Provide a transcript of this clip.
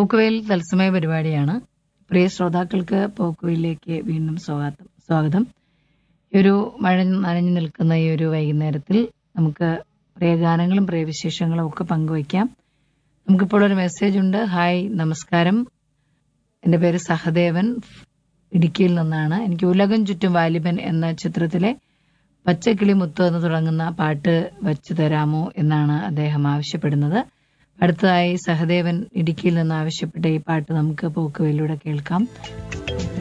പോക്കുവെയിൽ തത്സമയ പരിപാടിയാണ് പ്രിയ ശ്രോതാക്കൾക്ക് പോക്കുവെയിലേക്ക് വീണ്ടും സ്വാഗതം സ്വാഗതം ഈ ഒരു മഴ നനഞ്ഞു നിൽക്കുന്ന ഈ ഒരു വൈകുന്നേരത്തിൽ നമുക്ക് പ്രിയ ഗാനങ്ങളും പ്രിയ വിശേഷങ്ങളും ഒക്കെ പങ്കുവയ്ക്കാം നമുക്കിപ്പോൾ ഒരു മെസ്സേജ് ഉണ്ട് ഹായ് നമസ്കാരം എൻ്റെ പേര് സഹദേവൻ ഇടുക്കിയിൽ നിന്നാണ് എനിക്ക് ഉലകം ചുറ്റും വാലിബൻ എന്ന ചിത്രത്തിലെ പച്ചക്കിളി മുത്ത് എന്ന് തുടങ്ങുന്ന പാട്ട് വച്ചു തരാമോ എന്നാണ് അദ്ദേഹം ആവശ്യപ്പെടുന്നത് അടുത്തതായി സഹദേവൻ ഇടുക്കിയിൽ നിന്ന് ആവശ്യപ്പെട്ട ഈ പാട്ട് നമുക്ക് പോക്കുവയിലൂടെ കേൾക്കാം